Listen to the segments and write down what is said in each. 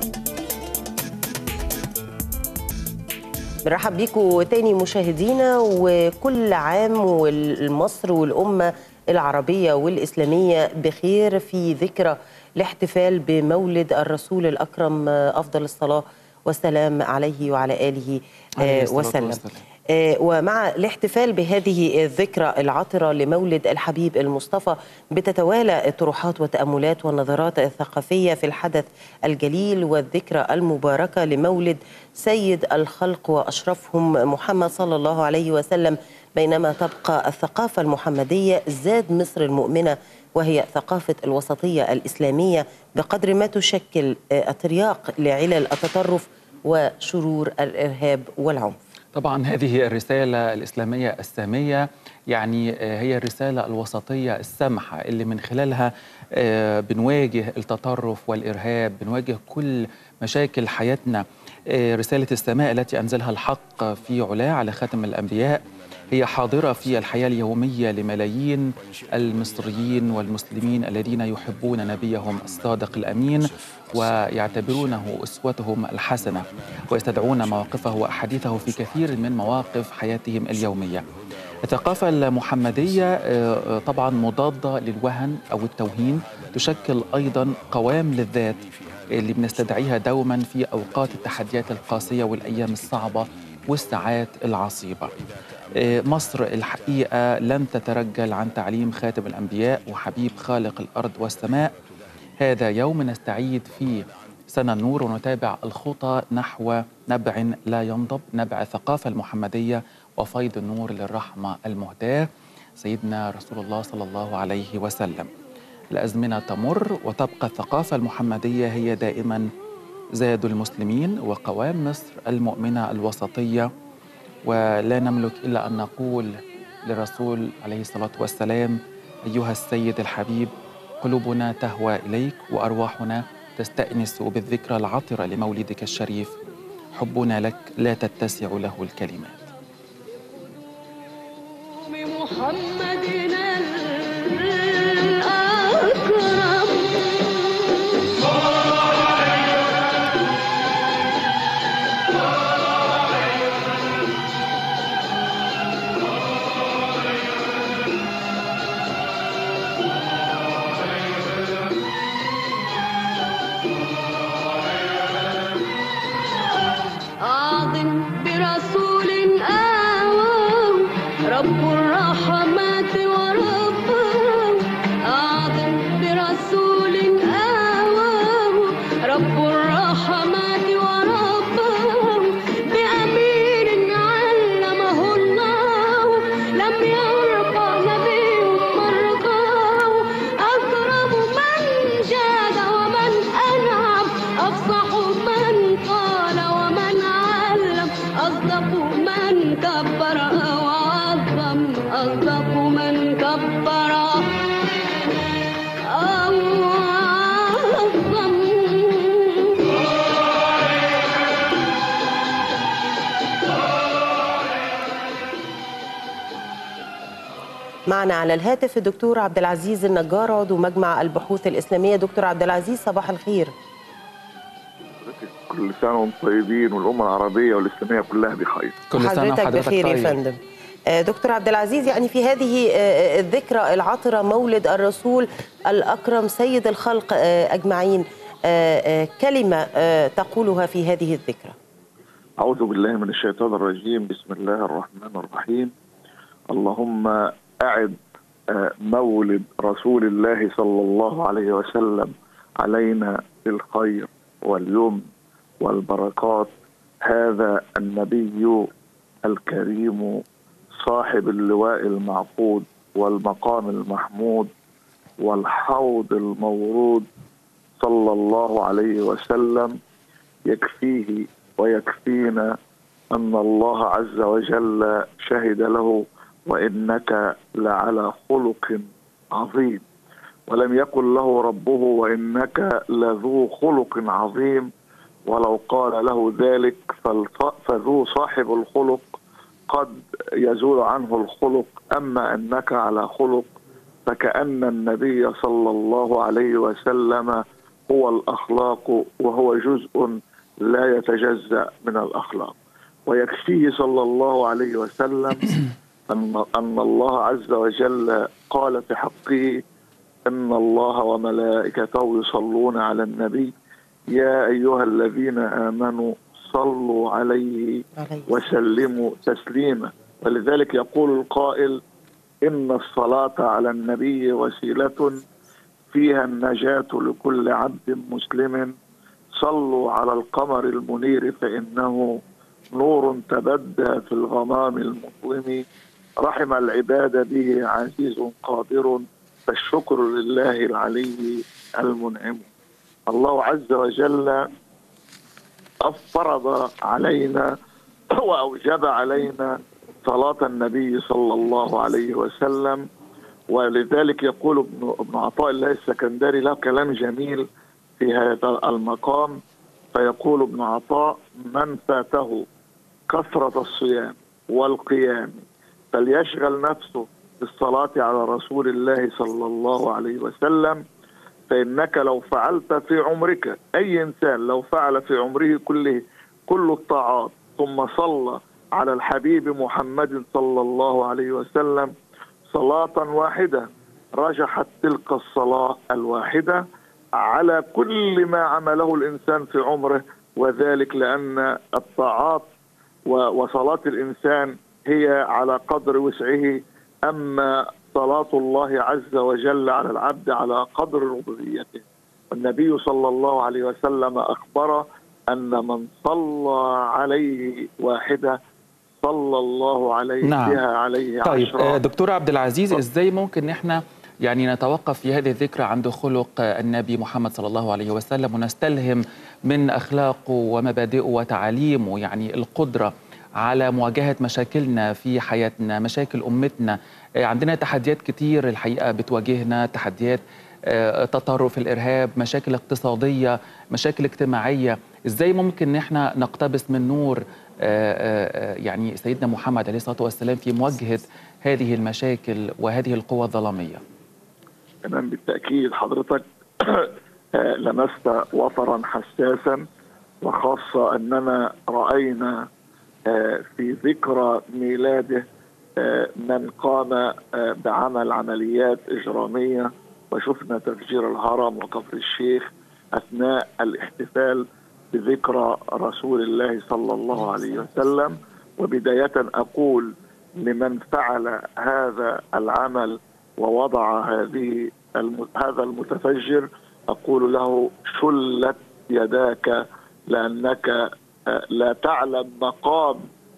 بنرحب بيكم تاني مشاهدينا وكل عام والمصر والأمة العربية والإسلامية بخير في ذكرى الاحتفال بمولد الرسول الأكرم أفضل الصلاة والسلام عليه وعلى آله عليه الصلاة وسلم والسلام. آه، ومع الاحتفال بهذه الذكرى العطرة لمولد الحبيب المصطفى بتتوالى الطروحات والتأملات والنظرات الثقافية في الحدث الجليل والذكرى المباركة لمولد سيد الخلق وأشرفهم محمد صلى الله عليه وسلم بينما تبقى الثقافة المحمدية زاد مصر المؤمنة وهي ثقافة الوسطية الإسلامية بقدر ما تشكل آه، ترياق لعلل التطرف وشرور الإرهاب والعنف طبعا هذه الرسالة الإسلامية السامية يعني آه، هي الرسالة الوسطية السمحة اللي من خلالها آه، بنواجه التطرف والإرهاب بنواجه كل مشاكل حياتنا آه، رسالة السماء التي أنزلها الحق في علاه على خاتم الأنبياء هي حاضرة في الحياة اليومية لملايين المصريين والمسلمين الذين يحبون نبيهم الصادق الأمين ويعتبرونه أسوتهم الحسنة ويستدعون مواقفه وأحاديثه في كثير من مواقف حياتهم اليومية الثقافة المحمدية آه، آه، طبعا مضادة للوهن أو التوهين تشكل أيضا قوام للذات اللي بنستدعيها دوما في أوقات التحديات القاسية والأيام الصعبة والساعات العصيبة آه، مصر الحقيقة لن تترجل عن تعليم خاتم الأنبياء وحبيب خالق الأرض والسماء هذا يوم نستعيد فيه سنة النور ونتابع الخطى نحو نبع لا ينضب نبع الثقافة المحمدية وفيض النور للرحمة المهداة سيدنا رسول الله صلى الله عليه وسلم الأزمنة تمر وتبقى الثقافة المحمدية هي دائما زاد المسلمين وقوام مصر المؤمنة الوسطية ولا نملك إلا أن نقول للرسول عليه الصلاة والسلام أيها السيد الحبيب قلوبنا تهوى إليك وأرواحنا تستأنس بالذكرى العطرة لمولدك الشريف حبنا لك لا تتسع له الكلمات بمحمدنا الأكرم أعظم برسول آواه رب الرحمات ورباه أعظم برسول آواه رب الرحمات ورباه بأمير علمه الله لم يرقى نبي مرقاه أكرم من جاد ومن أنعم أفصح من قال ومن علم أصدق من كبر وعظم أصدق من كبر أعظم معنا على الهاتف الدكتور عبد العزيز النجار عضو مجمع البحوث الإسلامية دكتور عبد العزيز صباح الخير كل سنة وانتم طيبين والأمة العربية والإسلامية كلها بخير كل سنة حضرتك وحضرتك بخير يا طيب فندم آه، دكتور عبد العزيز يعني في هذه آه، الذكرى العطرة مولد الرسول الأكرم سيد الخلق آه، أجمعين آه، آه، كلمة آه، تقولها في هذه الذكرى أعوذ بالله من الشيطان الرجيم بسم الله الرحمن الرحيم اللهم أعد آه، مولد رسول الله صلى الله عليه وسلم علينا بالخير واليمن والبركات هذا النبي الكريم صاحب اللواء المعقود والمقام المحمود والحوض المورود صلى الله عليه وسلم يكفيه ويكفينا ان الله عز وجل شهد له وانك لعلى خلق عظيم ولم يقل له ربه وانك لذو خلق عظيم ولو قال له ذلك فالف- فذو صاحب الخلق قد يزول عنه الخلق اما انك على خلق فكأن النبي صلى الله عليه وسلم هو الأخلاق وهو جزء لا يتجزأ من الأخلاق ويكفيه صلى الله عليه وسلم أن أن الله عز وجل قال في حقه إن الله وملائكته يصلون على النبي يا أيها الذين آمنوا صلوا عليه عليه وسلموا تسليما ولذلك يقول القائل إن الصلاة على النبي وسيلة فيها النجاة لكل عبد مسلم صلوا على القمر المنير فإنه نور تبدى في الغمام المظلم رحم العباد به عزيز قادر فالشكر لله العلي المنعم الله عز وجل فرض علينا واوجب علينا صلاه النبي صلى الله عليه وسلم ولذلك يقول ابن ابن عطاء الله السكندري له كلام جميل في هذا المقام فيقول ابن عطاء من فاته كثره الصيام والقيام فليشغل نفسه بالصلاه على رسول الله صلى الله عليه وسلم فإنك لو فعلت في عمرك أي إنسان لو فعل في عمره كله كل الطاعات ثم صلى على الحبيب محمد صلى الله عليه وسلم صلاة واحدة رجحت تلك الصلاة الواحدة على كل ما عمله الإنسان في عمره وذلك لأن الطاعات و- وصلاة الإنسان هي على قدر وسعه أما صلاة الله عز وجل على العبد على قدر ربوبيته والنبي صلى الله عليه وسلم أخبر أن من صلى عليه واحدة صلى الله عليه نعم. بها عليه طيب عشرا آه، دكتور عبد العزيز ازاي ممكن ان احنا يعني نتوقف في هذه الذكرى عند خلق آه، النبي محمد صلى الله عليه وسلم ونستلهم من اخلاقه ومبادئه وتعاليمه يعني القدره على مواجهه مشاكلنا في حياتنا مشاكل امتنا آه، عندنا تحديات كتير الحقيقه بتواجهنا تحديات آه، تطرف الارهاب مشاكل اقتصاديه مشاكل اجتماعيه ازاي ممكن ان احنا نقتبس من نور آه، آه، آه، يعني سيدنا محمد عليه الصلاه والسلام في مواجهه هذه المشاكل وهذه القوى الظلاميه تمام بالتأكيد حضرتك آه، لمست وترا حساسا وخاصة أننا رأينا آه، في ذكرى ميلاده آه، من قام آه، بعمل عمليات إجرامية وشفنا تفجير الهرم وكفر الشيخ أثناء الاحتفال بذكرى رسول الله صلى الله عليه وسلم وبداية أقول لمن فعل هذا العمل ووضع هذه الم... هذا المتفجر أقول له شلت يداك لأنك آه، لا تعلم مقام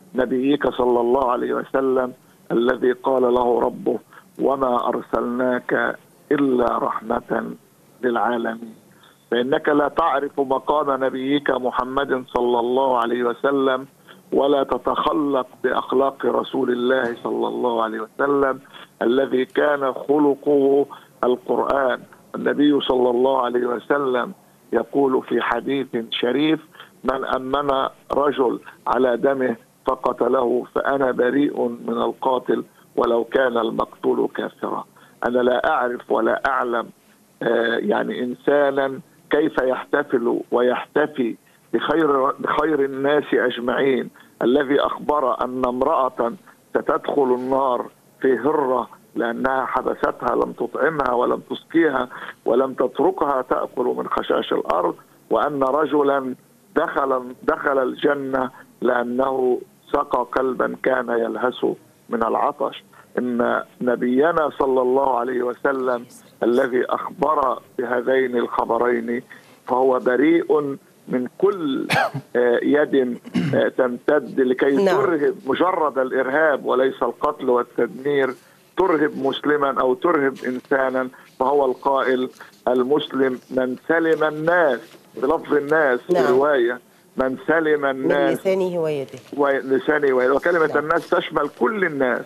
نبيك صلى الله عليه وسلم الذي قال له ربه وما أرسلناك إلا رحمة للعالمين فإنك لا تعرف مقام نبيك محمد صلى الله عليه وسلم ولا تتخلق بأخلاق رسول الله صلى الله عليه وسلم الذي كان خلقه القرآن النبي صلى الله عليه وسلم يقول في حديث شريف من أمن رجل على دمه فقتله فأنا بريء من القاتل ولو كان المقتول كافرا أنا لا أعرف ولا أعلم آه، يعني إنسانا كيف يحتفل ويحتفي بخير بخير الناس أجمعين الذي أخبر أن امرأة ستدخل النار في هرة لأنها حبستها لم تطعمها ولم تسقيها ولم تتركها تأكل من خشاش الأرض وأن رجلا دخل دخل الجنة لأنه سقى كلبا كان يلهث من العطش إن نبينا صلى الله عليه وسلم الذي أخبر بهذين الخبرين فهو بريء من كل آه، يد آه، تمتد لكي نعم. ترهب مجرد الإرهاب وليس القتل والتدمير ترهب مسلما أو ترهب إنسانا فهو القائل المسلم من سلم الناس بلفظ الناس في نعم. رواية من سلم من الناس لسانه ويده ولسانه ويده. وكلمة نعم. الناس تشمل كل الناس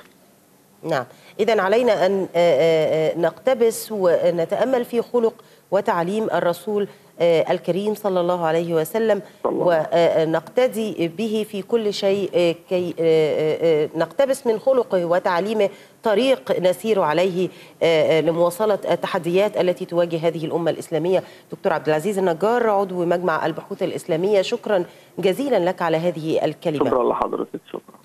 نعم إذا علينا أن آه، آه، آه، نقتبس ونتأمل في خلق وتعليم الرسول آه، الكريم صلى الله عليه وسلم صلى الله. ونقتدي به في كل شيء آه، كي آه، آه، نقتبس من خلقه وتعليمه طريق نسير عليه آه، آه، لمواصلة التحديات التي تواجه هذه الأمة الإسلامية دكتور عبد العزيز النجار عضو مجمع البحوث الإسلامية شكرا جزيلا لك على هذه الكلمة شكرا لحضرتك شكرا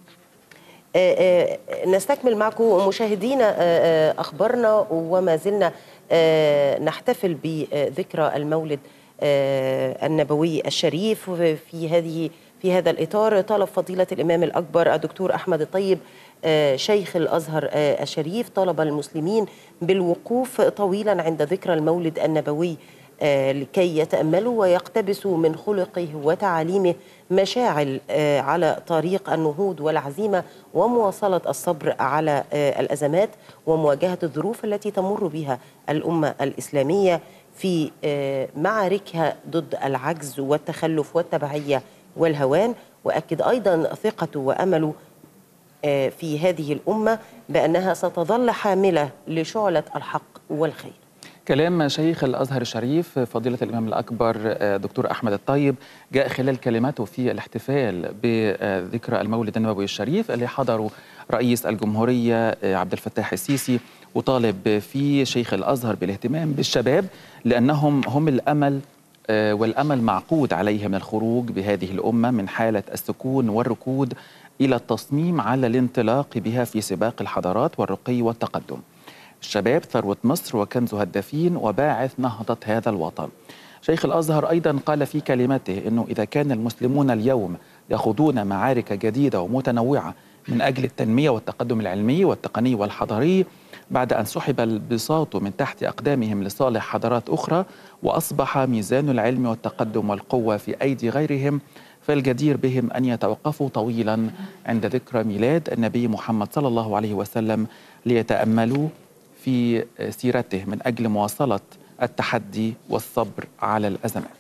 آه، آه، نستكمل معكم مشاهدينا آه، آه، أخبارنا وما زلنا آه، نحتفل بذكرى المولد آه، النبوي الشريف في هذه في هذا الإطار طلب فضيلة الإمام الأكبر الدكتور أحمد الطيب آه، شيخ الأزهر آه، الشريف طلب المسلمين بالوقوف طويلا عند ذكرى المولد النبوي آه، لكي يتأملوا ويقتبسوا من خلقه وتعاليمه مشاعل آه، على طريق النهوض والعزيمة ومواصلة الصبر على آه، الأزمات ومواجهة الظروف التي تمر بها الأمة الإسلامية في آه، معاركها ضد العجز والتخلف والتبعية والهوان وأكد أيضا ثقته وأمله آه، في هذه الأمة بأنها ستظل حاملة لشعلة الحق والخير كلام شيخ الازهر الشريف فضيله الامام الاكبر آه، دكتور احمد الطيب جاء خلال كلماته في الاحتفال بذكرى المولد النبوي الشريف اللي حضره رئيس الجمهوريه آه، عبد الفتاح السيسي وطالب فيه شيخ الازهر بالاهتمام بالشباب لانهم هم الامل آه، والامل معقود عليهم الخروج بهذه الامه من حاله السكون والركود الى التصميم على الانطلاق بها في سباق الحضارات والرقي والتقدم. الشباب ثروة مصر وكنزها الدفين وباعث نهضة هذا الوطن شيخ الأزهر أيضا قال في كلمته أنه إذا كان المسلمون اليوم يخوضون معارك جديدة ومتنوعة من أجل التنمية والتقدم العلمي والتقني والحضاري بعد أن سحب البساط من تحت أقدامهم لصالح حضارات أخرى وأصبح ميزان العلم والتقدم والقوة في أيدي غيرهم فالجدير بهم أن يتوقفوا طويلا عند ذكرى ميلاد النبي محمد صلى الله عليه وسلم ليتأملوا في سيرته من أجل مواصلة التحدي والصبر على الأزمات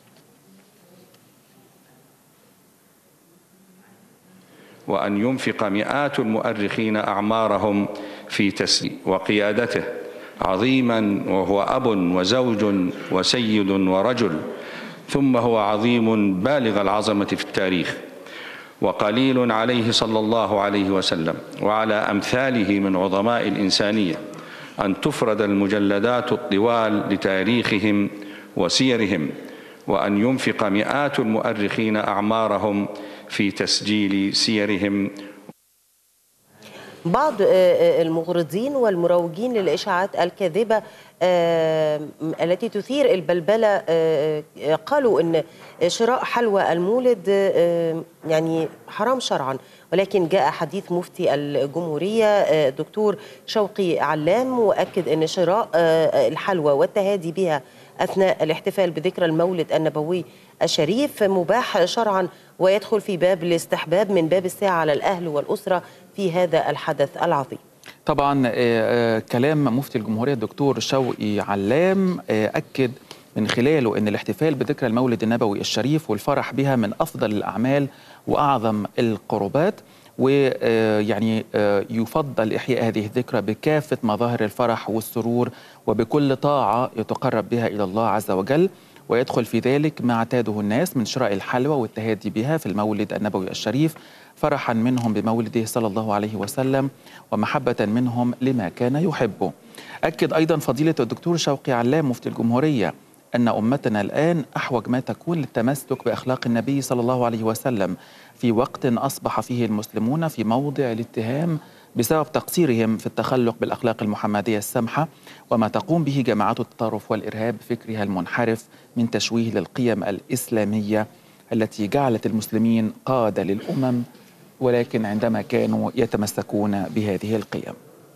وأن ينفق مئات المؤرخين أعمارهم في تسلي وقيادته عظيما وهو أب وزوج وسيد ورجل ثم هو عظيم بالغ العظمة في التاريخ وقليل عليه صلى الله عليه وسلم وعلى أمثاله من عظماء الإنسانية أن تفرد المجلدات الطوال لتاريخهم وسيرهم وأن ينفق مئات المؤرخين أعمارهم في تسجيل سيرهم بعض آه، آه، المغرضين والمروجين للإشاعات الكاذبة آه، التي تثير البلبلة آه، آه، قالوا أن شراء حلوى المولد آه، يعني حرام شرعا ولكن جاء حديث مفتي الجمهورية آه، دكتور شوقي علام وأكد أن شراء آه، الحلوى والتهادي بها أثناء الاحتفال بذكرى المولد النبوي الشريف مباح شرعا ويدخل في باب الاستحباب من باب الساعة على الأهل والأسرة في هذا الحدث العظيم طبعا آه، آه، كلام مفتي الجمهورية الدكتور شوقي علام آه، أكد من خلاله أن الاحتفال بذكرى المولد النبوي الشريف والفرح بها من أفضل الأعمال وأعظم القربات ويعني يفضل إحياء هذه الذكرى بكافة مظاهر الفرح والسرور وبكل طاعة يتقرب بها إلى الله عز وجل ويدخل في ذلك ما اعتاده الناس من شراء الحلوى والتهادي بها في المولد النبوي الشريف فرحا منهم بمولده صلى الله عليه وسلم ومحبة منهم لما كان يحبه أكد أيضا فضيلة الدكتور شوقي علام مفتي الجمهورية أن أمتنا الآن أحوج ما تكون للتمسك بأخلاق النبي صلى الله عليه وسلم في وقت أصبح فيه المسلمون في موضع الاتهام بسبب تقصيرهم في التخلق بالأخلاق المحمدية السمحة وما تقوم به جماعات التطرف والإرهاب بفكرها المنحرف من تشويه للقيم الإسلامية التي جعلت المسلمين قادة للأمم ولكن عندما كانوا يتمسكون بهذه القيم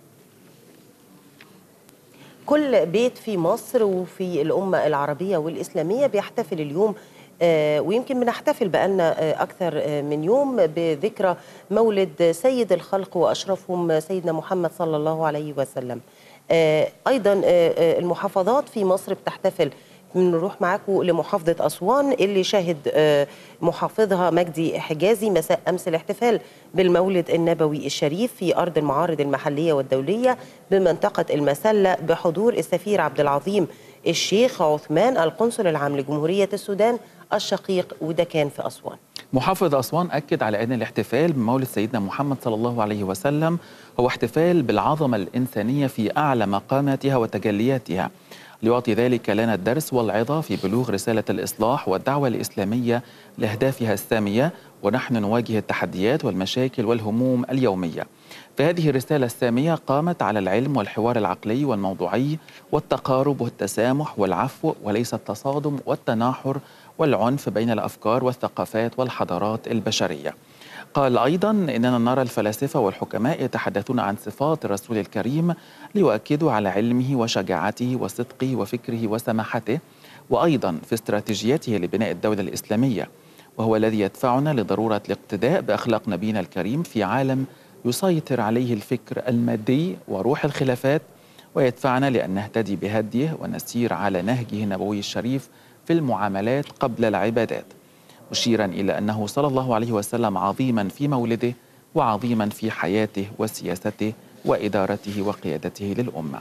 كل بيت في مصر وفي الأمة العربية والإسلامية بيحتفل اليوم آه، ويمكن بنحتفل بقالنا آه، أكثر آه، من يوم بذكرى مولد سيد الخلق وأشرفهم سيدنا محمد صلى الله عليه وسلم آه، أيضا آه، آه، المحافظات في مصر بتحتفل بنروح معاكم لمحافظة أسوان اللي شهد آه، محافظها مجدي حجازي مساء أمس الاحتفال بالمولد النبوي الشريف في أرض المعارض المحلية والدولية بمنطقة المسلة بحضور السفير عبد العظيم الشيخ عثمان القنصل العام لجمهورية السودان الشقيق وده كان في أسوان محافظ أسوان أكد على أن الاحتفال بمولد سيدنا محمد صلى الله عليه وسلم هو احتفال بالعظمة الإنسانية في أعلى مقاماتها وتجلياتها ليعطي ذلك لنا الدرس والعظة في بلوغ رسالة الإصلاح والدعوة الإسلامية لأهدافها السامية ونحن نواجه التحديات والمشاكل والهموم اليومية فهذه الرسالة السامية قامت على العلم والحوار العقلي والموضوعي والتقارب والتسامح والعفو وليس التصادم والتناحر والعنف بين الافكار والثقافات والحضارات البشريه. قال ايضا اننا نرى الفلاسفه والحكماء يتحدثون عن صفات الرسول الكريم ليؤكدوا على علمه وشجاعته وصدقه وفكره وسماحته وايضا في استراتيجيته لبناء الدوله الاسلاميه وهو الذي يدفعنا لضروره الاقتداء باخلاق نبينا الكريم في عالم يسيطر عليه الفكر المادي وروح الخلافات ويدفعنا لان نهتدي بهديه ونسير على نهجه النبوي الشريف في المعاملات قبل العبادات مشيرا الى انه صلى الله عليه وسلم عظيما في مولده وعظيما في حياته وسياسته وادارته وقيادته للامه.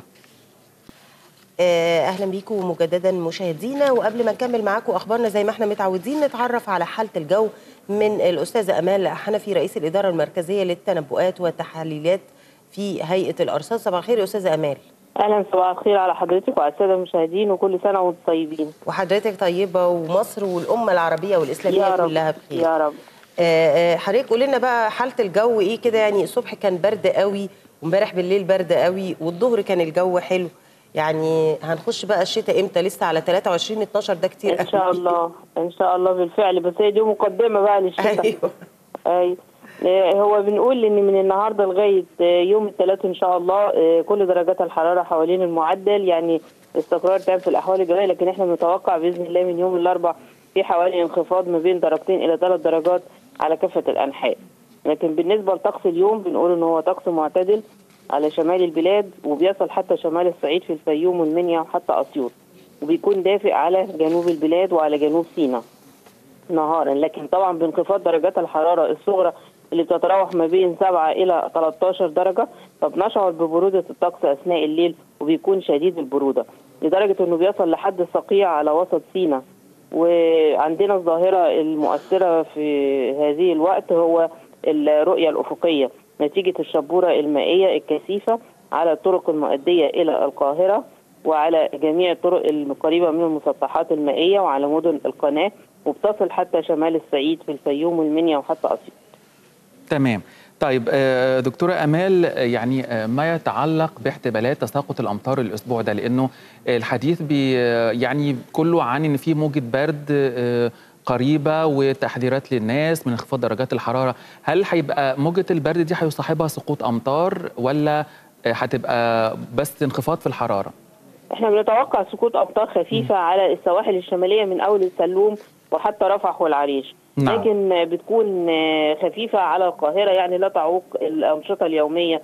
آه، اهلا بيكم مجددا مشاهدينا وقبل ما نكمل معاكم اخبارنا زي ما احنا متعودين نتعرف على حاله الجو من الاستاذه امال حنفي رئيس الاداره المركزيه للتنبؤات والتحليلات في هيئه الارصاد صباح الخير يا استاذه امال اهلا صباح الخير على حضرتك وعلى الساده المشاهدين وكل سنه وانتم طيبين وحضرتك طيبه ومصر والامه العربيه والاسلاميه يا رب كلها بخير يا رب آه، آه، حضرتك قولي لنا بقى حاله الجو ايه كده يعني الصبح كان برد قوي وامبارح بالليل برد قوي والظهر كان الجو حلو يعني هنخش بقى الشتاء امتى لسه على 23 12 ده كتير ان شاء قوي. الله ان شاء الله بالفعل بس هي دي مقدمه بقى للشتاء ايوه ايوه آه، هو بنقول ان من النهارده لغايه آه، يوم الثلاث ان شاء الله آه، كل درجات الحراره حوالين المعدل يعني استقرار تام في الاحوال الجويه لكن احنا بنتوقع باذن الله من يوم الاربعاء في حوالي انخفاض ما بين درجتين الى ثلاث درجات على كافه الانحاء لكن بالنسبه لطقس اليوم بنقول ان هو طقس معتدل على شمال البلاد وبيصل حتى شمال الصعيد في الفيوم والمنيا وحتى اسيوط وبيكون دافئ على جنوب البلاد وعلى جنوب سيناء نهارا لكن طبعا بانخفاض درجات الحراره الصغرى اللي بتتراوح ما بين 7 الى 13 درجه فبنشعر ببروده الطقس اثناء الليل وبيكون شديد البروده لدرجه انه بيصل لحد الصقيع على وسط سيناء وعندنا الظاهره المؤثره في هذه الوقت هو الرؤيه الافقيه نتيجه الشبوره المائيه الكثيفه على الطرق المؤديه الى القاهره وعلى جميع الطرق القريبه من المسطحات المائيه وعلى مدن القناه وبتصل حتى شمال الصعيد في الفيوم والمنيا وحتى اسيوط. تمام طيب آه، دكتورة أمال آه، يعني آه، ما يتعلق باحتمالات تساقط الأمطار الأسبوع ده لأنه الحديث بي آه، يعني كله عن إن في موجة برد آه، قريبة وتحذيرات للناس من انخفاض درجات الحرارة هل هيبقى موجة البرد دي هيصاحبها سقوط أمطار ولا آه، هتبقى بس انخفاض في الحرارة؟ احنا بنتوقع سقوط امطار خفيفه على السواحل الشماليه من اول السلوم وحتى رفح والعريش نعم. لكن بتكون آه، خفيفه على القاهره يعني لا تعوق الانشطه اليوميه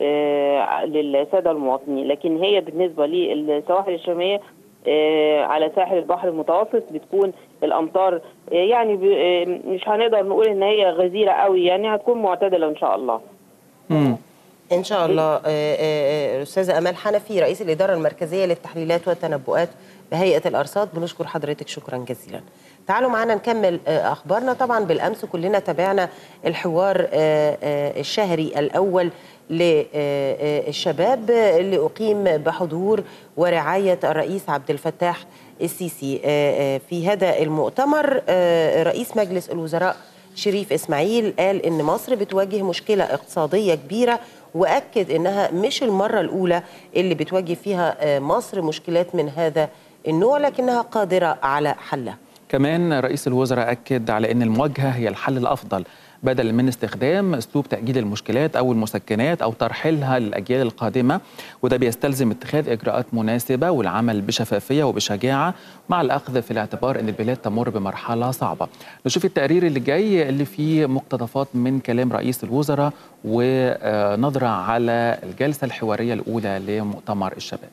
آه، للساده المواطنين لكن هي بالنسبه للسواحل الشماليه آه، على ساحل البحر المتوسط بتكون الامطار آه، يعني ب- آه، مش هنقدر نقول ان هي غزيره قوي يعني هتكون معتدله ان شاء الله مم. ان شاء الله آه، آه، آه، استاذه امال حنفي رئيس الاداره المركزيه للتحليلات والتنبؤات بهيئه الارصاد بنشكر حضرتك شكرا جزيلا تعالوا معنا نكمل آه، اخبارنا طبعا بالامس كلنا تابعنا الحوار آه، آه، الشهري الاول للشباب اللي اقيم بحضور ورعايه الرئيس عبد الفتاح السيسي آه، آه، في هذا المؤتمر آه، رئيس مجلس الوزراء شريف اسماعيل قال ان مصر بتواجه مشكله اقتصاديه كبيره واكد انها مش المره الاولى اللي بتواجه فيها آه، مصر مشكلات من هذا النوع لكنها قادره على حلها كمان رئيس الوزراء أكد على أن المواجهة هي الحل الأفضل بدل من استخدام أسلوب تأجيل المشكلات أو المسكنات أو ترحيلها للأجيال القادمة وده بيستلزم اتخاذ إجراءات مناسبة والعمل بشفافية وبشجاعة مع الأخذ في الاعتبار أن البلاد تمر بمرحلة صعبة نشوف التقرير اللي جاي اللي فيه مقتطفات من كلام رئيس الوزراء ونظرة على الجلسة الحوارية الأولى لمؤتمر الشباب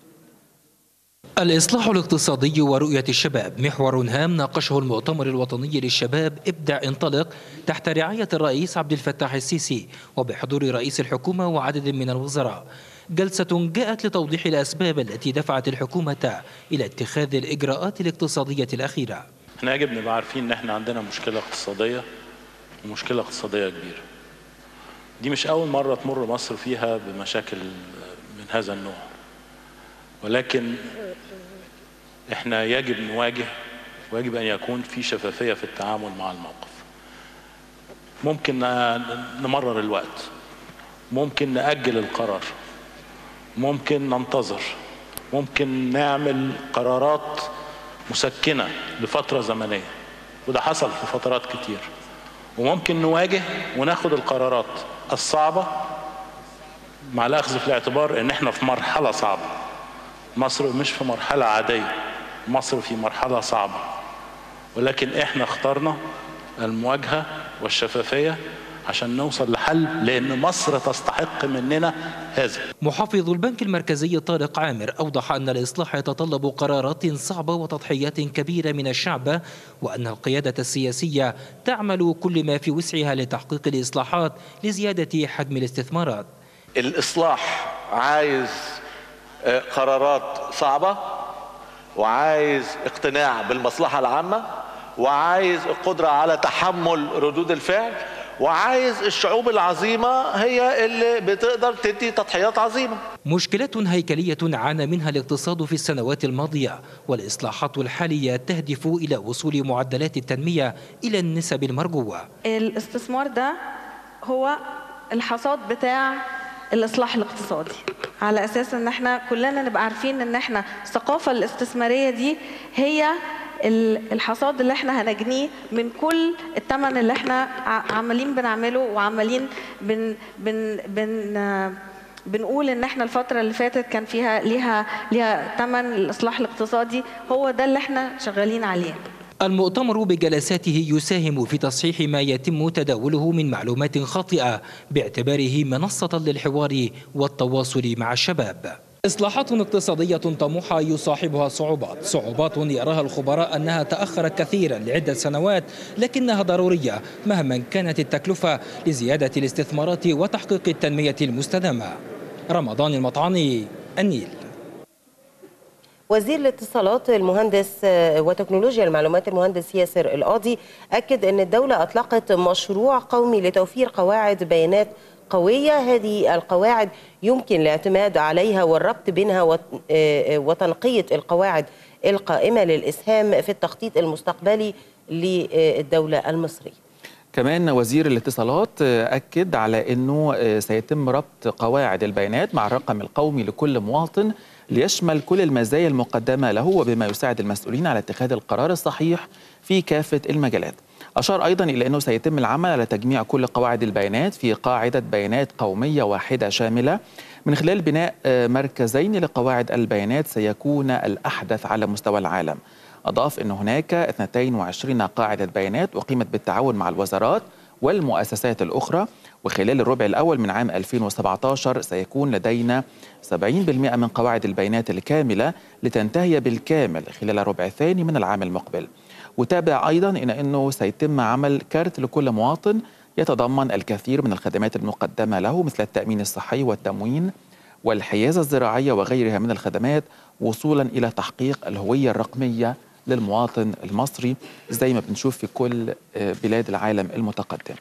الإصلاح الاقتصادي ورؤية الشباب محور هام ناقشه المؤتمر الوطني للشباب ابدع انطلق تحت رعاية الرئيس عبد الفتاح السيسي وبحضور رئيس الحكومة وعدد من الوزراء جلسة جاءت لتوضيح الأسباب التي دفعت الحكومة إلى اتخاذ الإجراءات الاقتصادية الأخيرة احنا يجب نبقى عارفين ان احنا عندنا مشكلة اقتصادية ومشكلة اقتصادية كبيرة دي مش أول مرة تمر مصر فيها بمشاكل من هذا النوع ولكن احنا يجب نواجه ويجب أن يكون في شفافية في التعامل مع الموقف ممكن نمرر الوقت ممكن نأجل القرار ممكن ننتظر ممكن نعمل قرارات مسكنة لفترة زمنية وده حصل في فترات كتير وممكن نواجه وناخد القرارات الصعبة مع الأخذ في الاعتبار إن إحنا في مرحلة صعبة مصر مش في مرحلة عادية مصر في مرحلة صعبة ولكن إحنا اخترنا المواجهة والشفافية عشان نوصل لحل لأن مصر تستحق مننا هذا محافظ البنك المركزي طارق عامر أوضح أن الإصلاح يتطلب قرارات صعبة وتضحيات كبيرة من الشعب وأن القيادة السياسية تعمل كل ما في وسعها لتحقيق الإصلاحات لزيادة حجم الاستثمارات الإصلاح عايز قرارات صعبة وعايز اقتناع بالمصلحة العامة وعايز القدرة على تحمل ردود الفعل وعايز الشعوب العظيمة هي اللي بتقدر تدي تضحيات عظيمة مشكلة هيكلية عانى منها الاقتصاد في السنوات الماضية والإصلاحات الحالية تهدف إلى وصول معدلات التنمية إلى النسب المرجوة الاستثمار ده هو الحصاد بتاع الاصلاح الاقتصادي على اساس ان احنا كلنا نبقى عارفين ان احنا الثقافه الاستثماريه دي هي الحصاد اللي احنا هنجنيه من كل الثمن اللي احنا عمالين بنعمله وعمالين بن بن بن بنقول ان احنا الفترة اللي فاتت كان فيها ليها ليها ثمن الاصلاح الاقتصادي هو ده اللي احنا شغالين عليه. المؤتمر بجلساته يساهم في تصحيح ما يتم تداوله من معلومات خاطئة باعتباره منصة للحوار والتواصل مع الشباب. إصلاحات اقتصادية طموحة يصاحبها صعوبات صعوبات يراها الخبراء أنها تأخرت كثيرا لعدة سنوات لكنها ضرورية مهما كانت التكلفة لزيادة الاستثمارات وتحقيق التنمية المستدامة رمضان المطعني النيل وزير الاتصالات المهندس وتكنولوجيا المعلومات المهندس ياسر القاضي أكد أن الدولة أطلقت مشروع قومي لتوفير قواعد بيانات قوية هذه القواعد يمكن الاعتماد عليها والربط بينها وتنقية القواعد القائمة للإسهام في التخطيط المستقبلي للدولة المصرية كمان وزير الاتصالات أكد على أنه سيتم ربط قواعد البيانات مع الرقم القومي لكل مواطن ليشمل كل المزايا المقدمة له وبما يساعد المسؤولين على اتخاذ القرار الصحيح في كافة المجالات أشار أيضا إلى أنه سيتم العمل على تجميع كل قواعد البيانات في قاعدة بيانات قومية واحدة شاملة من خلال بناء مركزين لقواعد البيانات سيكون الأحدث على مستوى العالم أضاف أن هناك 22 قاعدة بيانات أقيمت بالتعاون مع الوزارات والمؤسسات الأخرى وخلال الربع الأول من عام 2017 سيكون لدينا 70% من قواعد البيانات الكاملة لتنتهي بالكامل خلال الربع الثاني من العام المقبل وتابع أيضا إلى أنه سيتم عمل كارت لكل مواطن يتضمن الكثير من الخدمات المقدمة له مثل التأمين الصحي والتموين والحيازة الزراعية وغيرها من الخدمات وصولا إلى تحقيق الهوية الرقمية للمواطن المصري زي ما بنشوف في كل بلاد العالم المتقدم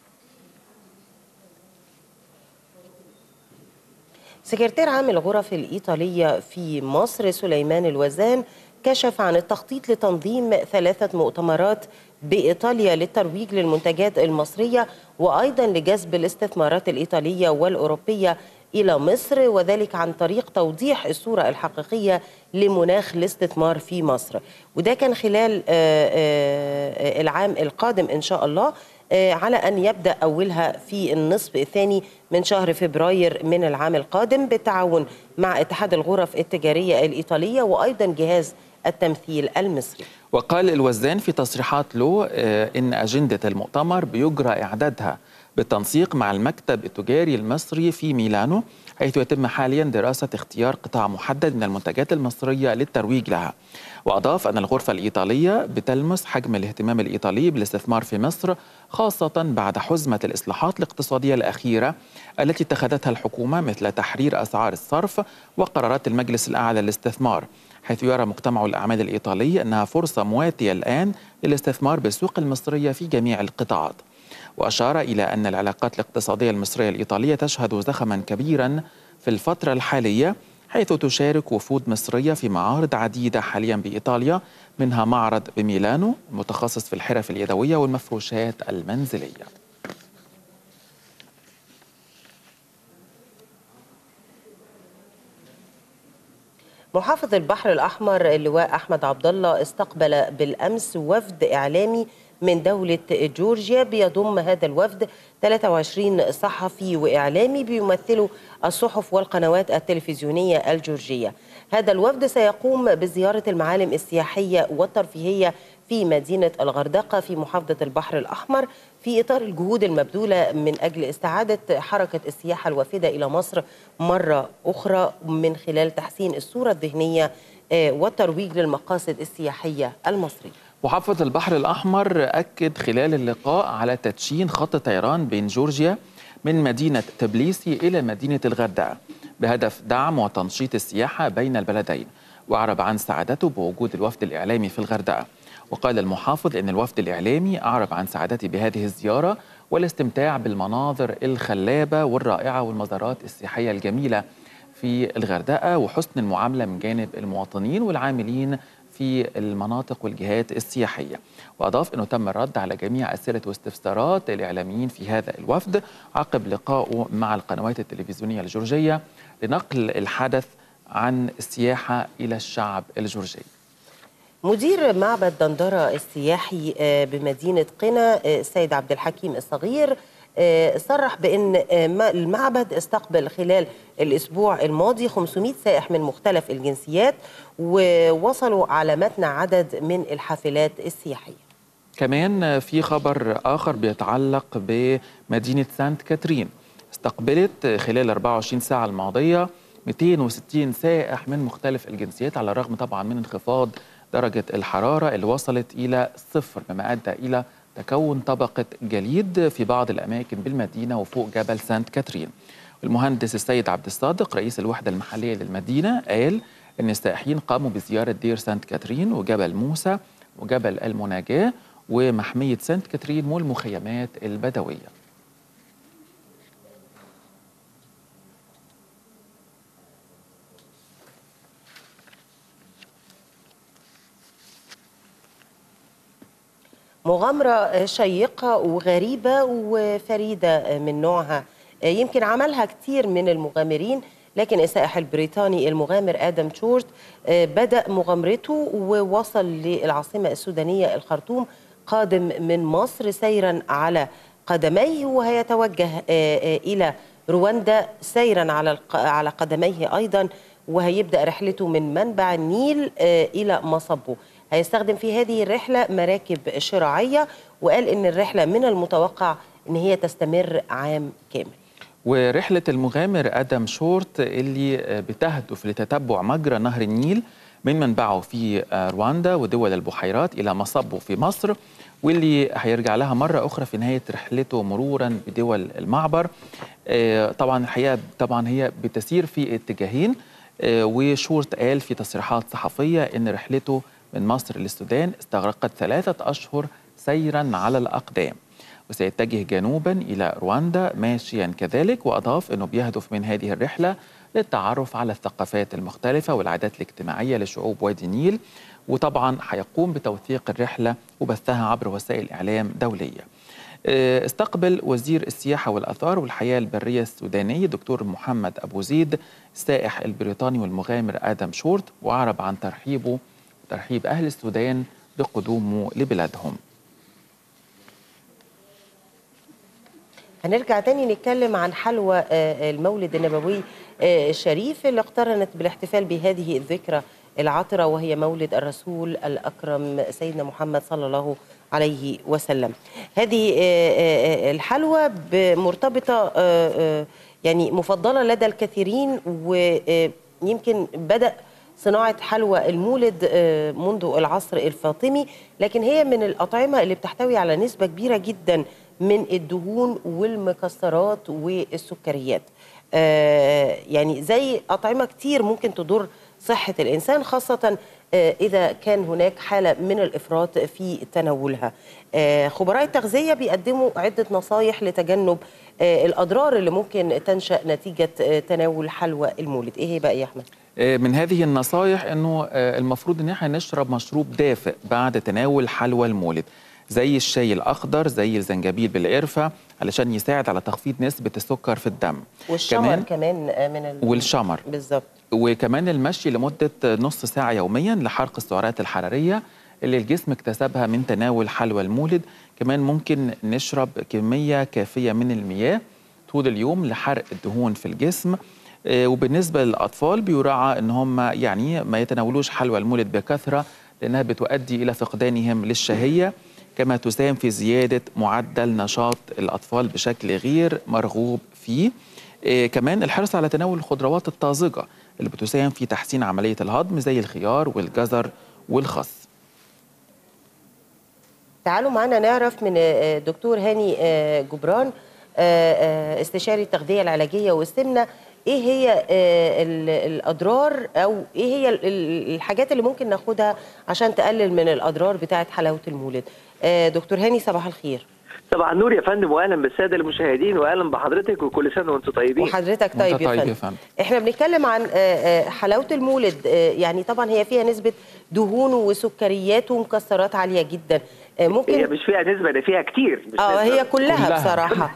سكرتير عام الغرف الإيطالية في مصر سليمان الوزان كشف عن التخطيط لتنظيم ثلاثة مؤتمرات بإيطاليا للترويج للمنتجات المصرية وأيضا لجذب الاستثمارات الإيطالية والأوروبية إلى مصر وذلك عن طريق توضيح الصورة الحقيقية لمناخ الاستثمار في مصر وده كان خلال العام القادم إن شاء الله على أن يبدأ أولها في النصف الثاني من شهر فبراير من العام القادم بالتعاون مع اتحاد الغرف التجارية الإيطالية وأيضا جهاز التمثيل المصري وقال الوزان في تصريحات له إن أجندة المؤتمر بيجرى إعدادها بالتنسيق مع المكتب التجاري المصري في ميلانو حيث يتم حاليا دراسة اختيار قطاع محدد من المنتجات المصرية للترويج لها وأضاف أن الغرفة الإيطالية بتلمس حجم الاهتمام الإيطالي بالاستثمار في مصر خاصة بعد حزمة الإصلاحات الاقتصادية الأخيرة التي اتخذتها الحكومة مثل تحرير أسعار الصرف وقرارات المجلس الأعلى للاستثمار حيث يرى مجتمع الأعمال الإيطالي أنها فرصة مواتية الآن للاستثمار بالسوق المصرية في جميع القطاعات وأشار إلى أن العلاقات الاقتصادية المصرية الإيطالية تشهد زخما كبيرا في الفترة الحالية حيث تشارك وفود مصرية في معارض عديدة حاليا بإيطاليا منها معرض بميلانو متخصص في الحرف اليدوية والمفروشات المنزلية محافظ البحر الأحمر اللواء أحمد عبد الله استقبل بالأمس وفد إعلامي من دولة جورجيا بيضم هذا الوفد 23 صحفي وإعلامي بيمثلوا الصحف والقنوات التلفزيونية الجورجية هذا الوفد سيقوم بزيارة المعالم السياحية والترفيهية في مدينة الغردقة في محافظة البحر الأحمر في إطار الجهود المبذولة من أجل استعادة حركة السياحة الوافدة إلى مصر مرة أخرى من خلال تحسين الصورة الذهنية والترويج للمقاصد السياحية المصرية محافظ البحر الأحمر أكد خلال اللقاء على تدشين خط طيران بين جورجيا من مدينة تبليسي إلى مدينة الغردقة بهدف دعم وتنشيط السياحة بين البلدين وأعرب عن سعادته بوجود الوفد الإعلامي في الغردقة وقال المحافظ أن الوفد الإعلامي أعرب عن سعادته بهذه الزيارة والاستمتاع بالمناظر الخلابة والرائعة والمزارات السياحية الجميلة في الغردقة وحسن المعاملة من جانب المواطنين والعاملين في المناطق والجهات السياحية وأضاف أنه تم الرد على جميع أسئلة واستفسارات الإعلاميين في هذا الوفد عقب لقائه مع القنوات التلفزيونية الجورجية لنقل الحدث عن السياحة إلى الشعب الجورجي مدير معبد دندرة السياحي بمدينة قنا السيد عبد الحكيم الصغير صرح بأن المعبد استقبل خلال الأسبوع الماضي 500 سائح من مختلف الجنسيات ووصلوا على متن عدد من الحافلات السياحية كمان في خبر آخر بيتعلق بمدينة سانت كاترين استقبلت خلال 24 ساعة الماضية 260 سائح من مختلف الجنسيات على الرغم طبعا من انخفاض درجة الحرارة اللي وصلت إلى صفر مما أدى إلى تكون طبقة جليد في بعض الأماكن بالمدينة وفوق جبل سانت كاترين المهندس السيد عبد الصادق رئيس الوحدة المحلية للمدينة قال أن السائحين قاموا بزيارة دير سانت كاترين وجبل موسى وجبل المناجاة ومحمية سانت كاترين والمخيمات البدوية مغامرة شيقة وغريبة وفريدة من نوعها يمكن عملها كتير من المغامرين لكن السائح البريطاني المغامر آدم شورت بدأ مغامرته ووصل للعاصمة السودانية الخرطوم قادم من مصر سيرا على قدميه وهيتوجه إلى رواندا سيرا على على قدميه أيضا وهيبدأ رحلته من منبع النيل إلى مصبه هيستخدم في هذه الرحلة مراكب شراعية وقال إن الرحلة من المتوقع إن هي تستمر عام كامل ورحلة المغامر آدم شورت اللي بتهدف لتتبع مجرى نهر النيل من منبعه في رواندا ودول البحيرات إلى مصبه في مصر واللي هيرجع لها مرة أخرى في نهاية رحلته مرورا بدول المعبر طبعا الحقيقة طبعا هي بتسير في اتجاهين وشورت قال في تصريحات صحفية إن رحلته من مصر للسودان استغرقت ثلاثة أشهر سيرا على الأقدام وسيتجه جنوبا إلى رواندا ماشيا كذلك وأضاف أنه بيهدف من هذه الرحلة للتعرف على الثقافات المختلفة والعادات الاجتماعية لشعوب وادي النيل وطبعا هيقوم بتوثيق الرحلة وبثها عبر وسائل إعلام دولية استقبل وزير السياحة والأثار والحياة البرية السوداني دكتور محمد أبو زيد السائح البريطاني والمغامر آدم شورت وأعرب عن ترحيبه ترحيب أهل السودان بقدومه لبلادهم هنرجع تاني نتكلم عن حلوى المولد النبوي الشريف اللي اقترنت بالاحتفال بهذه الذكرى العطرة وهي مولد الرسول الأكرم سيدنا محمد صلى الله عليه وسلم هذه الحلوى مرتبطة يعني مفضله لدى الكثيرين ويمكن بدا صناعه حلوى المولد آه، منذ العصر الفاطمي لكن هي من الاطعمه اللي بتحتوي على نسبه كبيره جدا من الدهون والمكسرات والسكريات آه، يعني زي اطعمه كتير ممكن تضر صحه الانسان خاصه آه، اذا كان هناك حاله من الافراط في تناولها آه، خبراء التغذيه بيقدموا عده نصايح لتجنب آه، الاضرار اللي ممكن تنشا نتيجه آه، تناول حلوى المولد ايه هي بقى يا احمد آه، من هذه النصائح انه آه، المفروض ان احنا نشرب مشروب دافئ بعد تناول حلوى المولد زي الشاي الاخضر زي الزنجبيل بالقرفه علشان يساعد على تخفيض نسبه السكر في الدم والشمر كمان, كمان آه، من ال... والشمر بالظبط وكمان المشي لمده نص ساعه يوميا لحرق السعرات الحراريه اللي الجسم اكتسبها من تناول حلوى المولد كمان ممكن نشرب كميه كافيه من المياه طول اليوم لحرق الدهون في الجسم آه، وبالنسبه للاطفال بيراعى ان هم يعني ما يتناولوش حلوى المولد بكثره لانها بتؤدي الى فقدانهم للشهيه كما تساهم في زياده معدل نشاط الاطفال بشكل غير مرغوب فيه آه، كمان الحرص على تناول الخضروات الطازجه اللي بتساهم في تحسين عمليه الهضم زي الخيار والجزر والخس تعالوا معنا نعرف من آه، دكتور هاني آه، جبران آه، آه، استشاري التغذيه العلاجيه والسمنه ايه هي آه، ال- الاضرار او ايه هي ال- ال- الحاجات اللي ممكن ناخدها عشان تقلل من الاضرار بتاعه حلاوه المولد آه، دكتور هاني صباح الخير طبعا نور يا فندم واهلا بالساده المشاهدين واهلا بحضرتك وكل سنه وانتم طيبين وحضرتك طيب يا فندم احنا بنتكلم عن آه، آه، حلاوه المولد آه، يعني طبعا هي فيها نسبه دهون وسكريات ومكسرات عاليه جدا آه، ممكن هي مش فيها نسبه ده فيها كتير مش اه نسبة. هي كلها, كلها بصراحه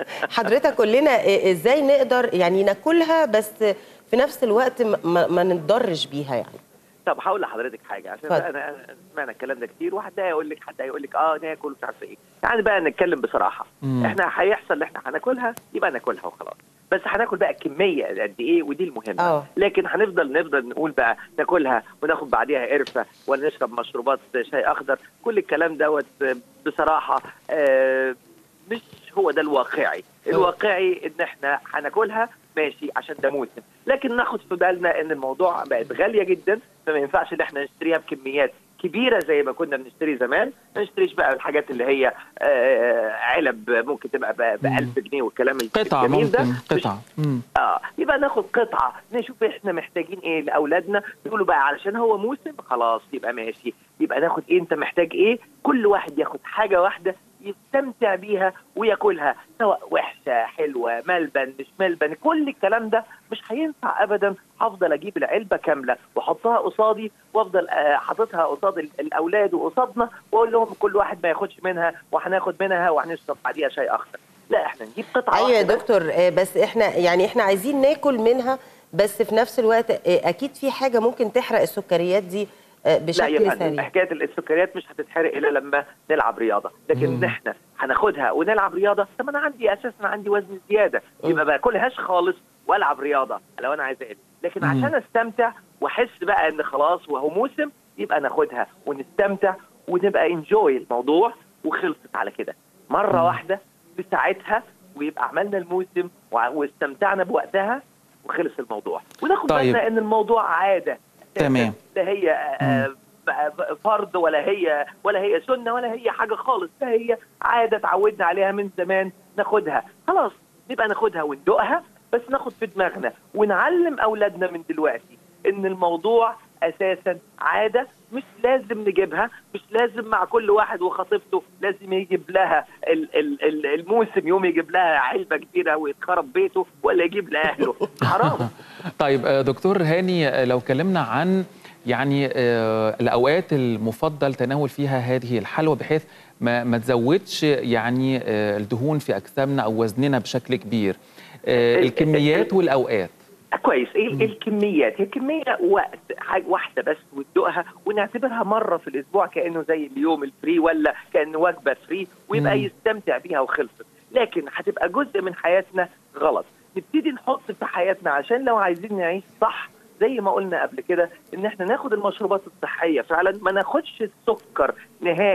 حضرتك قول لنا إيه- ازاي نقدر يعني ناكلها بس في نفس الوقت ما, ما- ما نتضرش بيها يعني طب هقول لحضرتك حاجه عشان اتفضل. بقى انا أنا سمعنا الكلام ده كتير واحد ده يقول لك حد هيقول لك اه ناكل مش عارف ايه يعني بقى نتكلم بصراحه مم. احنا هيحصل اللي احنا هناكلها يبقى ناكلها وخلاص بس هناكل بقى كميه قد ايه ودي المهمه اه لكن هنفضل نفضل نقول بقى ناكلها وناخد بعديها قرفه ولا نشرب مشروبات شاي اخضر كل الكلام دوت بصراحه آه، مش هو ده الواقعي الواقعي ان احنا هناكلها ماشي عشان ده موسم لكن ناخد في بالنا ان الموضوع بقت غاليه جدا فما ينفعش ان احنا نشتريها بكميات كبيره زي ما كنا بنشتري زمان ما نشتريش بقى الحاجات اللي هي آه، علب ممكن تبقى ب 1000 جنيه والكلام قطعه الجميل ده ممكن قطعه مم. اه يبقى ناخد قطعه نشوف احنا محتاجين ايه لاولادنا يقولوا بقى علشان هو موسم خلاص يبقى ماشي يبقى ناخد ايه انت محتاج ايه كل واحد ياخد حاجه واحده يستمتع بيها وياكلها سواء وحشه حلوه ملبن مش ملبن كل الكلام ده مش هينفع ابدا هفضل اجيب العلبه كامله واحطها قصادي وافضل آه، حاططها قصاد ال- الاولاد وقصادنا واقول لهم كل واحد ما ياخدش منها وهناخد منها وهنشرب بعديها شاي اخضر لا احنا نجيب قطعه ايوه يا واحدة دكتور آه، بس احنا يعني احنا عايزين ناكل منها بس في نفس الوقت آه، اكيد في حاجه ممكن تحرق السكريات دي آه، لا يا بشكل فندم سريع حكايه السكريات مش هتتحرق الا لما نلعب رياضه لكن مم. ان احنا هناخدها ونلعب رياضه طب انا عندي اساسا عندي وزن زياده يبقى ما باكلهاش خالص والعب رياضه لو انا عايز اقل لكن مم. عشان استمتع واحس بقى ان خلاص وهو موسم يبقى ناخدها ونستمتع ونبقى انجوي الموضوع وخلصت على كده مره واحده بساعتها ويبقى عملنا الموسم وع- واستمتعنا بوقتها وخلص الموضوع وناخد طيب. بالنا ان الموضوع عاده تمام لا هي آه، ب- فرض ولا هي ولا هي سنه ولا هي حاجه خالص ده هي عاده اتعودنا عليها من زمان ناخدها خلاص نبقى ناخدها وندوقها بس ناخد في دماغنا ونعلم اولادنا من دلوقتي ان الموضوع اساسا عاده مش لازم نجيبها مش لازم مع كل واحد وخطيبته لازم يجيب لها ال- ال- ال- الموسم يوم يجيب لها علبه كبيره ويتخرب بيته ولا يجيب لاهله حرام طيب آه، دكتور هاني آه، لو كلمنا عن يعني آه، الاوقات المفضل تناول فيها هذه الحلوى بحيث ما ما تزودش يعني آه، الدهون في اجسامنا او وزننا بشكل كبير آه، الكميات والاوقات كويس ايه الكميات هي كميه وقت حاجه واحده بس وتدوقها ونعتبرها مره في الاسبوع كانه زي اليوم الفري ولا كانه وجبه فري ويبقى مم. يستمتع بيها وخلصت لكن هتبقى جزء من حياتنا غلط نبتدي نحط في حياتنا عشان لو عايزين نعيش صح زي ما قلنا قبل كده ان احنا ناخد المشروبات الصحيه فعلا ما ناخدش السكر نهائي في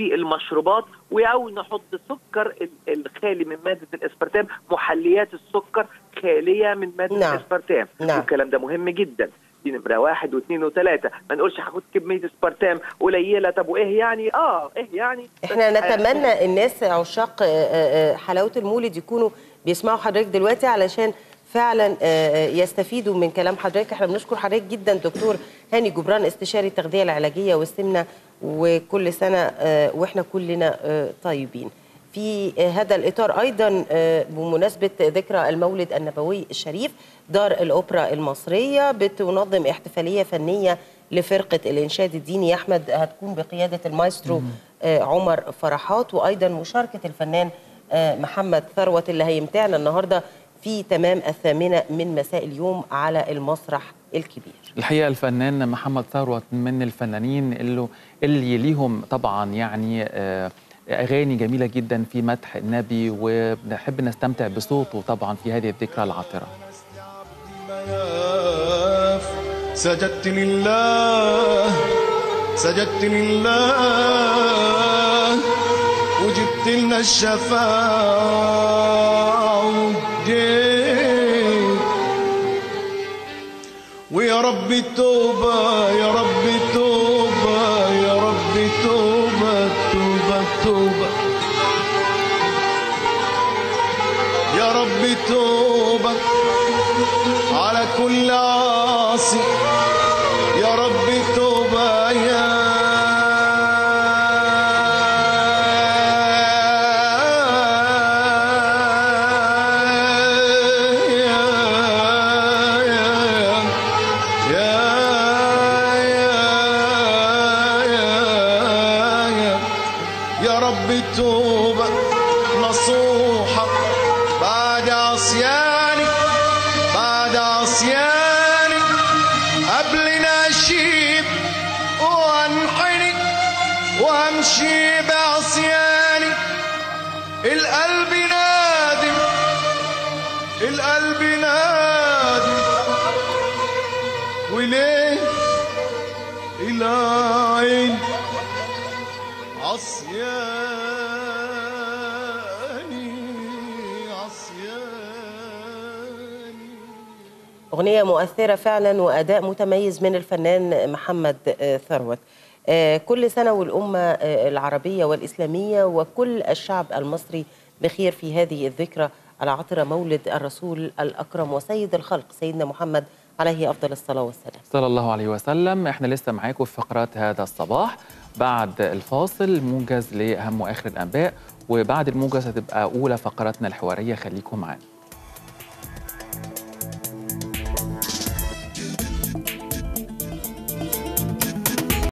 في المشروبات او نحط سكر ال- الخالي من ماده الاسبرتام محليات السكر خاليه من ماده نعم. الاسبرتام نعم. والكلام ده مهم جدا دي نمره واحد واثنين وثلاثه ما نقولش هاخد كميه اسبرتام قليله طب وايه يعني اه ايه يعني احنا بس نتمنى الناس عشاق آه، آه، حلاوه المولد يكونوا بيسمعوا حضرتك دلوقتي علشان فعلا آه، آه، يستفيدوا من كلام حضرتك احنا بنشكر حضرتك جدا دكتور هاني جبران استشاري التغذيه العلاجيه والسمنه وكل سنه آه، واحنا كلنا آه، طيبين في آه، هذا الاطار ايضا آه، بمناسبه ذكرى المولد النبوي الشريف دار الاوبرا المصريه بتنظم احتفاليه فنيه لفرقه الانشاد الديني يا احمد هتكون بقياده المايسترو آه، عمر فرحات وايضا مشاركه الفنان آه، محمد ثروت اللي هيمتعنا النهارده في تمام الثامنه من مساء اليوم على المسرح الكبير الحقيقه الفنان محمد ثروت من الفنانين اللي اللي ليهم طبعا يعني آه، اغاني جميله جدا في مدح النبي وبنحب نستمتع بصوته طبعا في هذه الذكرى العطره سجدت لله سجدت لله وجبت لنا الشفاعة وجيت ويا رب توبة يا رب توبة يا رب توبة توبة توبة يا رب توبة على كل عاصي يا رب توبة يا يا رب توبة نصوحة بعد عصياني بعد عصياني قبل نشيب وانحني وامشي بعصياني القلب نادم القلب نادم وليه إلى عين عصياني عصياني أغنية مؤثرة فعلا وأداء متميز من الفنان محمد آه، ثروت آه، كل سنة والأمة آه، العربية والإسلامية وكل الشعب المصري بخير في هذه الذكرى العطرة مولد الرسول الأكرم وسيد الخلق سيدنا محمد عليه أفضل الصلاة والسلام صلى الله عليه وسلم احنا لسه معاكم في فقرات هذا الصباح بعد الفاصل موجز لاهم واخر الانباء وبعد الموجز هتبقى اولى فقراتنا الحواريه خليكم معانا